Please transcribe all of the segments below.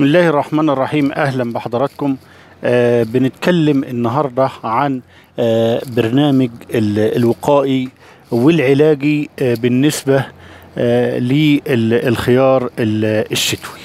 بسم الله الرحمن الرحيم اهلا بحضراتكم آه بنتكلم النهارده عن آه برنامج ال- الوقائي والعلاجي آه بالنسبه آه للخيار ال- الشتوي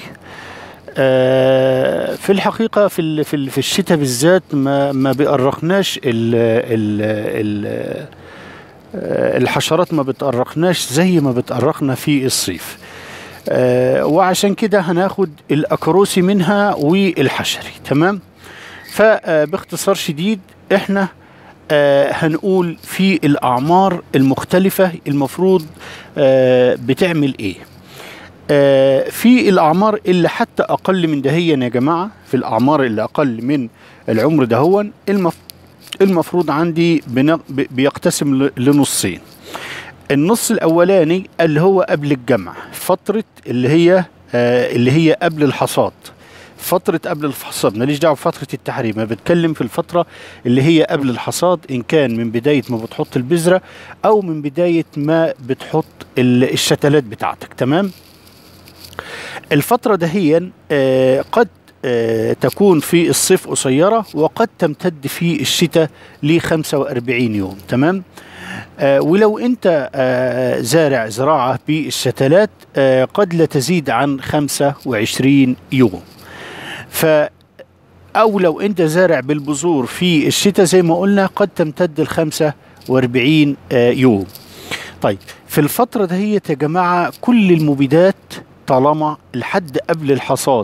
آه في الحقيقه في ال- في ال- في الشتاء بالذات ما ما بيأرقناش ال ال ال آه، الحشرات ما بتأرقناش زي ما بتأرقنا في الصيف آه، وعشان كده هناخد الأكروسي منها والحشري تمام فباختصار شديد احنا آه، هنقول في الأعمار المختلفة المفروض آه، بتعمل ايه آه، في الأعمار اللي حتى أقل من دهيا يا جماعة في الأعمار اللي أقل من العمر دهون المف... المفروض عندي بن... ب- بيقتسم ل- لنصين النص الاولاني اللي هو قبل الجمع فتره اللي هي آه اللي هي قبل الحصاد فترة قبل الحصاد ماليش دعوة بفترة التحريم أنا بتكلم في الفترة اللي هي قبل الحصاد إن كان من بداية ما بتحط البذرة أو من بداية ما بتحط ال- الشتلات بتاعتك تمام الفترة دهيا آه قد آه تكون في الصيف قصيرة وقد تمتد في الشتاء ل 45 يوم تمام آه ولو انت آه زارع زراعة بالشتلات آه قد لا تزيد عن 25 يوم ف او لو انت زارع بالبذور في الشتاء زي ما قلنا قد تمتد ل 45 آه يوم طيب في الفترة دهيت يا جماعة كل المبيدات طالما لحد قبل الحصاد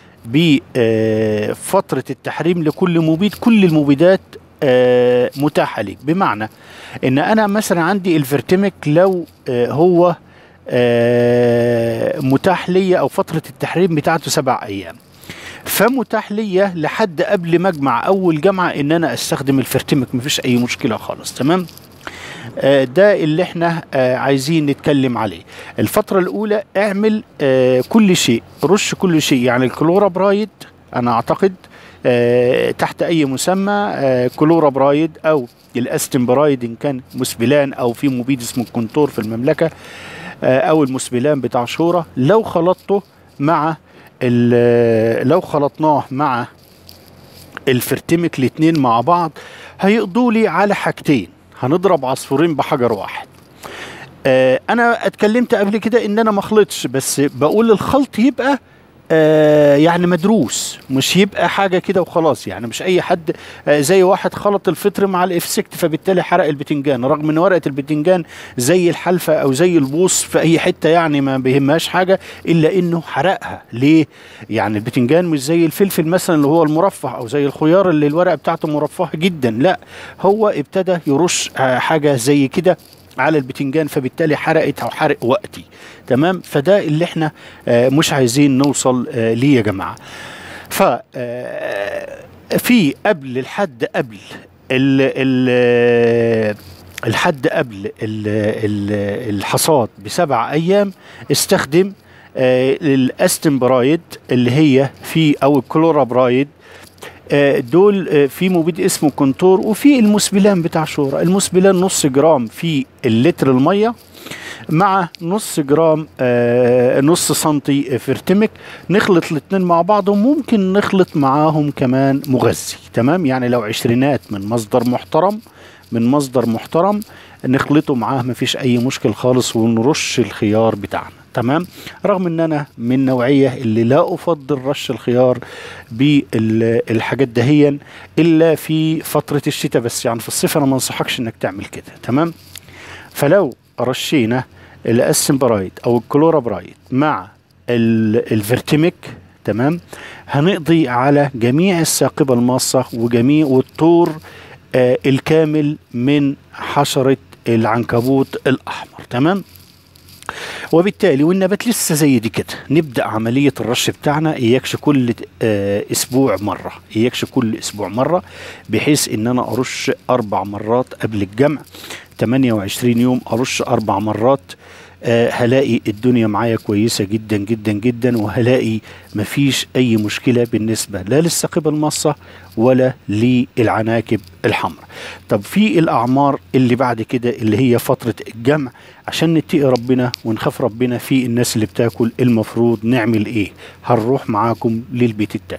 بفترة التحريم لكل مبيد كل المبيدات آه، متاحة ليك بمعنى ان انا مثلا عندي الفيرتيميك لو آه، هو آه، متاح ليا او فترة التحريم بتاعته سبع ايام فمتاح ليا لحد قبل ما اجمع اول جمعة ان انا استخدم الفيرتيميك مفيش اي مشكلة خالص تمام آه، ده اللي احنا آه، عايزين نتكلم عليه الفترة الأولى اعمل آه، كل شيء رش كل شيء يعني الكلورا برايد أنا أعتقد آه، تحت أي مسمى آه، كلورا برايد أو الأستن برايد إن كان مسبلان أو في مبيد اسمه الكونتور في المملكة آه، أو المسبلان بتاع شورى لو خلطته مع ال- لو خلطناه مع الفرتمك الاتنين مع بعض هيقضوا لي على حاجتين هنضرب عصفورين بحجر واحد آه انا اتكلمت قبل كده ان انا ما اخلطش بس بقول الخلط يبقى آه يعني مدروس مش يبقى حاجه كده وخلاص يعني مش اي حد آه زي واحد خلط الفطر مع الافسكت فبالتالي حرق البتنجان رغم ان ورقه البتنجان زي الحلفه او زي البوص في اي حته يعني ما بيهمهاش حاجه الا انه حرقها ليه يعني البتنجان مش زي الفلفل مثلا اللي هو المرفه او زي الخيار اللي الورقه بتاعته مرفهه جدا لا هو ابتدى يرش آه، حاجه زي كده على البتنجان فبالتالي حرقت او حرق وقتي تمام فده اللي احنا آه، مش عايزين نوصل آه، ليه يا جماعه ف آه، في قبل الحد قبل ال ال الحد قبل ال ال الحصاد بسبع ايام استخدم آه، الاستن برايد اللي هي في او الكلورا برايد آه، دول آه، في مبيد اسمه كونتور وفي المسبلان بتاع شورى المسبلان نص جرام في اللتر الميه مع نص جرام آه نص سنتي فيرتمك نخلط الاتنين مع بعض وممكن نخلط معاهم كمان مغذي تمام يعني لو عشرينات من مصدر محترم من مصدر محترم نخلطه معاه مفيش اي مشكل خالص ونرش الخيار بتاعنا تمام رغم ان انا من نوعيه اللي لا افضل رش الخيار بالحاجات دهيا الا في فتره الشتاء بس يعني في الصيف انا ما انصحكش انك تعمل كده تمام فلو رشينا الاسم برايد او الكلورا برايد مع ال- الفيرتيميك تمام هنقضي على جميع الساقبة الماصة وجميع والطور آه الكامل من حشرة العنكبوت الأحمر تمام وبالتالي والنبات لسه زي دي كده نبدا عمليه الرش بتاعنا اياكش كل آه اسبوع مره اياكش كل اسبوع مره بحيث ان انا ارش اربع مرات قبل الجمع 28 يوم ارش اربع مرات آه هلاقي الدنيا معايا كويسة جدا جدا جدا وهلاقي مفيش أي مشكلة بالنسبة لا للثقب المصة ولا للعناكب الحمراء طب في الأعمار اللي بعد كده اللي هي فترة الجمع عشان نتقي ربنا ونخاف ربنا في الناس اللي بتاكل المفروض نعمل ايه هنروح معاكم للبيت التاني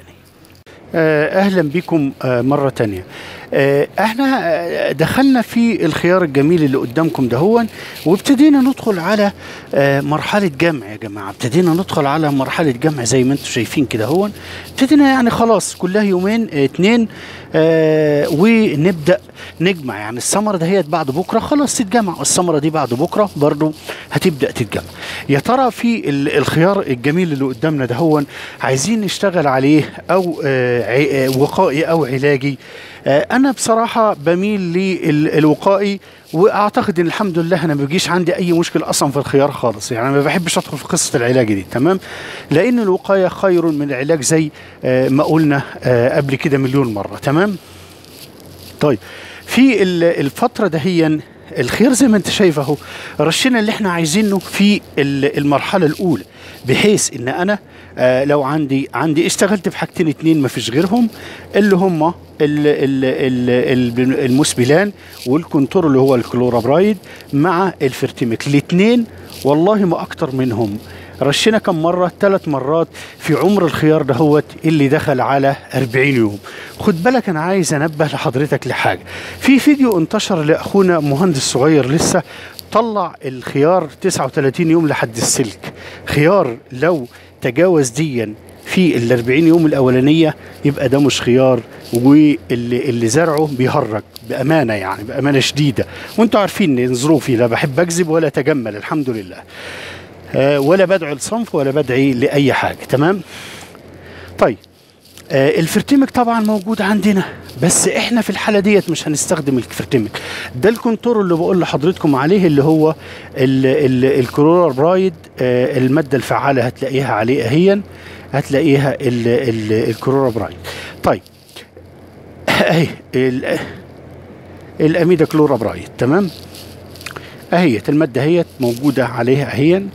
آه، اهلا بكم آه، مره تانية آه، احنا آه، دخلنا في الخيار الجميل اللي قدامكم دهون وابتدينا ندخل على آه، مرحله جمع يا جماعه ابتدينا ندخل على مرحله جمع زي ما انتم شايفين كده هون ابتدينا يعني خلاص كلها يومين آه، اتنين آه، ونبدا نجمع يعني الثمره دهيت بعد بكره خلاص تتجمع والثمره دي بعد بكره برضو هتبدا تتجمع يا ترى في ال- الخيار الجميل اللي قدامنا ده هو عايزين نشتغل عليه او آه، ع- آه، وقائي او علاجي آه، انا بصراحه بميل للوقائي واعتقد ان الحمد لله انا ما بيجيش عندي اي مشكله اصلا في الخيار خالص يعني ما بحبش ادخل في قصه العلاج دي تمام لان الوقايه خير من العلاج زي آه، ما قلنا آه، قبل كده مليون مره تمام طيب في ال- الفترة دهيا الخير زي ما انت شايف اهو رشينا اللي احنا عايزينه في ال- المرحلة الأولى بحيث ان انا آه لو عندي عندي اشتغلت في حاجتين اتنين ما فيش غيرهم اللي هما ال- ال- ال- ال- المسبلان والكونتور اللي هو الكلورابرايد مع الفرتيميك الاتنين والله ما اكتر منهم رشينا كم مرة ثلاث مرات في عمر الخيار دهوت اللي دخل على 40 يوم خد بالك انا عايز انبه لحضرتك لحاجة في فيديو انتشر لاخونا مهندس صغير لسه طلع الخيار 39 يوم لحد السلك خيار لو تجاوز ديا في ال 40 يوم الاولانيه يبقى ده مش خيار واللي اللي زرعه بيهرج بامانه يعني بامانه شديده وانتوا عارفين ان ظروفي لا بحب اكذب ولا اتجمل الحمد لله آه، ولا بدعو لصنف ولا بدعي لاي حاجه تمام طيب آه، الفرتيمك طبعا موجود عندنا بس احنا في الحاله ديت مش هنستخدم الفرتيمك ده الكونتور اللي بقول لحضرتكم عليه اللي هو ال- ال- الكرولر برايد آه، الماده الفعاله هتلاقيها عليه اهيا هتلاقيها ال- ال- الكرولر برايد طيب اهي ال- الاميدا كلورا برايد تمام اهيت الماده اهيت موجوده عليها اهيا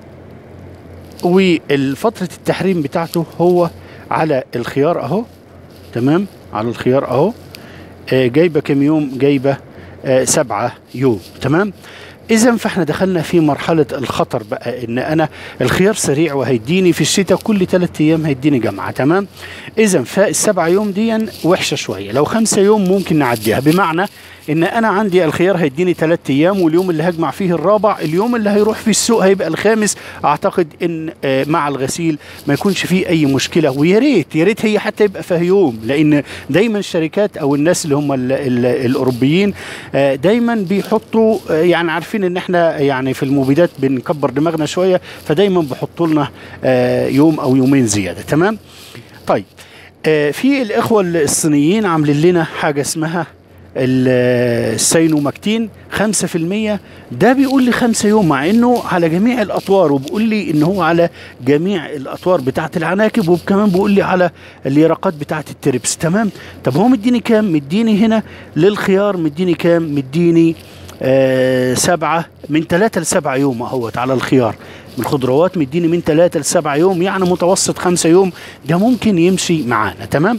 والفترة التحريم بتاعته هو على الخيار اهو تمام على الخيار اهو آه، جايبه كم يوم جايبه آه، سبعة يوم تمام اذا فاحنا دخلنا في مرحله الخطر بقى ان انا الخيار سريع وهيديني في الشتاء كل ثلاثة ايام هيديني جمعه تمام اذا فالسبع يوم دي وحشه شويه لو خمسة يوم ممكن نعديها بمعنى ان انا عندي الخيار هيديني ثلاث ايام واليوم اللي هجمع فيه الرابع اليوم اللي هيروح فيه السوق هيبقى الخامس اعتقد ان آه، مع الغسيل ما يكونش فيه اي مشكله ويا ريت يا ريت هي حتى يبقى فيها يوم لان دايما الشركات او الناس اللي هم ال ال الاوروبيين آه، دايما بيحطوا آه، يعني عارفين ان احنا يعني في المبيدات بنكبر دماغنا شويه فدايما بيحطوا لنا آه، يوم او يومين زياده تمام طيب آه، في الاخوه الصينيين عاملين لنا حاجه اسمها ال- السينوماكتين 5% ده بيقول لي خمسة يوم مع انه على جميع الاطوار وبيقول لي ان هو على جميع الاطوار بتاعه العناكب وكمان بيقول لي على اليرقات بتاعه التربس تمام طب هو مديني كام مديني هنا للخيار مديني كام مديني آه سبعة من ثلاثة لسبعة يوم اهوت على الخيار من الخضروات مديني من ثلاثة لسبعة يوم يعني متوسط خمسة يوم ده ممكن يمشي معانا تمام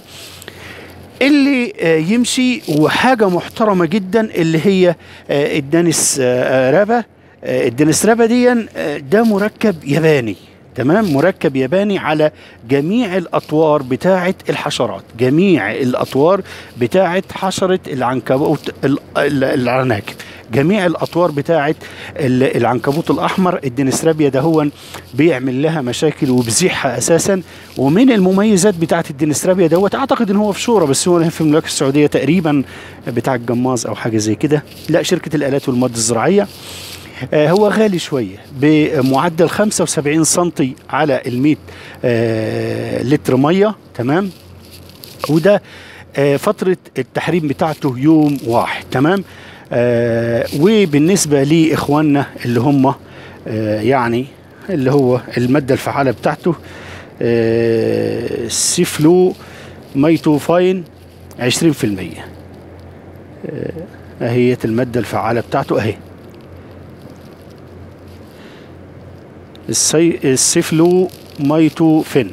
اللي آه، يمشي وحاجة محترمة جدا اللي هي آه، الدانس آه، رابا آه، الدانس رابا دي آه، ده مركب ياباني تمام مركب ياباني على جميع الاطوار بتاعه الحشرات جميع الاطوار بتاعه حشره العنكبوت ال- ال- العناكب جميع الاطوار بتاعه ال- العنكبوت الاحمر الدنسرابيا ده هو بيعمل لها مشاكل وبزيحها اساسا ومن المميزات بتاعه الدنسرابيا دوت اعتقد ان هو في شورى بس هو في المملكه السعوديه تقريبا بتاع الجماز او حاجه زي كده لا شركه الالات والمواد الزراعيه آه، هو غالي شوية بمعدل 75 سنتي على ال 100 آه، لتر مية تمام وده آه، فترة التحريم بتاعته يوم واحد تمام آه، وبالنسبة لإخواننا اللي هم آه، يعني اللي هو المادة الفعالة بتاعته آه، سيفلو ميتوفاين 20% آه، اهيت المادة الفعالة بتاعته اهي السي... السيفلو مايتوفين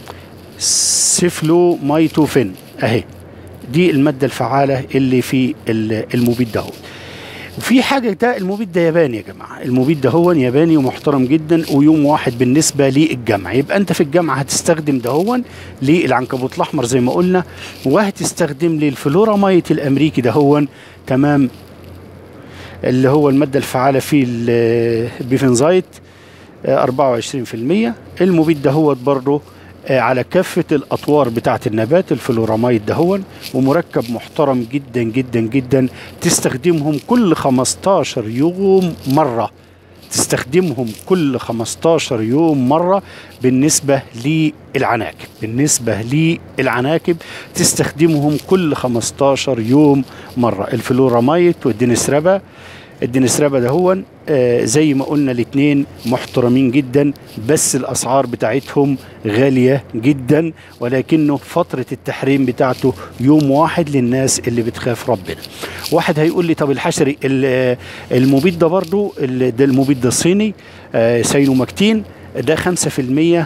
سيفلو مايتوفين اهي دي المادة الفعالة اللي في ال- المبيد ده وفي حاجة ده المبيد ده ياباني يا جماعة المبيد ده هو ياباني ومحترم جدا ويوم واحد بالنسبة للجمع يبقى انت في الجامعة هتستخدم ده هو للعنكبوت الأحمر زي ما قلنا وهتستخدم للفلورامايت الأمريكي ده هو تمام اللي هو المادة الفعالة في البيفنزايت آه، 24% المبيد ده هو برضه آه، على كافة الأطوار بتاعة النبات الفلورامايد دهون ومركب محترم جدا جدا جدا تستخدمهم كل 15 يوم مرة تستخدمهم كل 15 يوم مرة بالنسبة للعناكب بالنسبة للعناكب تستخدمهم كل 15 يوم مرة الفلورامايت والدينسرابا الدينسرابا ده هو آه زي ما قلنا الاثنين محترمين جدا بس الاسعار بتاعتهم غاليه جدا ولكنه فتره التحريم بتاعته يوم واحد للناس اللي بتخاف ربنا واحد هيقول لي طب الحشري ال- آه، المبيد ده برضو ال- ده المبيد ده الصيني آه سينوماكتين ده 5%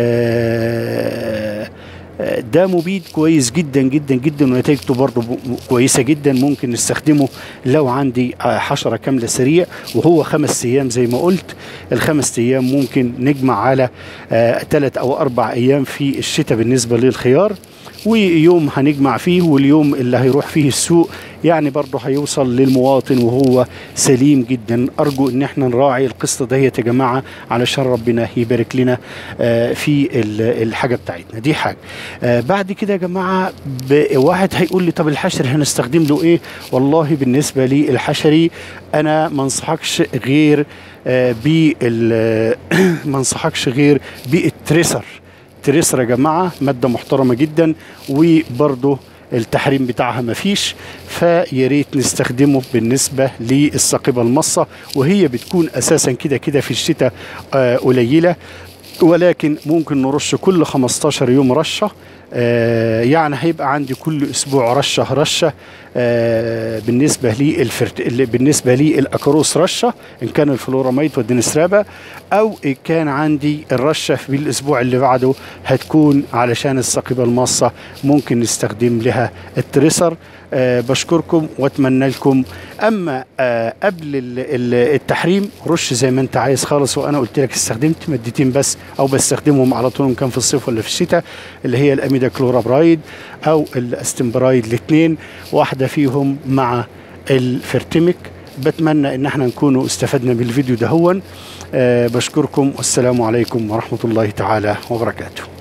آه آه، ده مبيد كويس جدا جدا جدا ونتيجته برضه ب- كويسه جدا ممكن نستخدمه لو عندي آه، حشره كامله سريع وهو خمس ايام زي ما قلت الخمس ايام ممكن نجمع على ثلاث او اربع ايام في الشتاء بالنسبه للخيار ويوم هنجمع فيه واليوم اللي هيروح فيه السوق يعني برضه هيوصل للمواطن وهو سليم جدا ارجو ان احنا نراعي القصه ديت يا جماعه علشان ربنا يبارك لنا آه، في ال- الحاجه بتاعتنا دي حاجه آه، بعد كده يا جماعه ب- واحد هيقول لي طب الحشري هنستخدم له ايه والله بالنسبه لي الحشري انا ما انصحكش غير آه، بال ما انصحكش غير بالتريسر تريسر يا جماعه ماده محترمه جدا وبرضه التحريم بتاعها مفيش فيا ريت نستخدمه بالنسبه للساقبه المصه وهي بتكون اساسا كده كده في الشتاء آه، قليله ولكن ممكن نرش كل 15 يوم رشه آه، يعني هيبقى عندي كل اسبوع رشه رشه آه، بالنسبه لي الفرت... اللي- بالنسبه لي الاكروس رشه ان كان الفلوراميت والدينسرابا او ان كان عندي الرشه في الاسبوع اللي بعده هتكون علشان الساقبه الماصه ممكن نستخدم لها التريسر آه، بشكركم واتمنى لكم اما آه، قبل ال- ال- التحريم رش زي ما انت عايز خالص وانا قلت لك استخدمت مادتين بس او بستخدمهم على طول إن كان في الصيف ولا في الشتاء اللي هي الاميدا كلورابرايد او الاستمبرايد الاثنين واحده فيهم مع الفرتمك بتمنى ان احنا نكونوا استفدنا بالفيديو ده هون آه بشكركم والسلام عليكم ورحمه الله تعالى وبركاته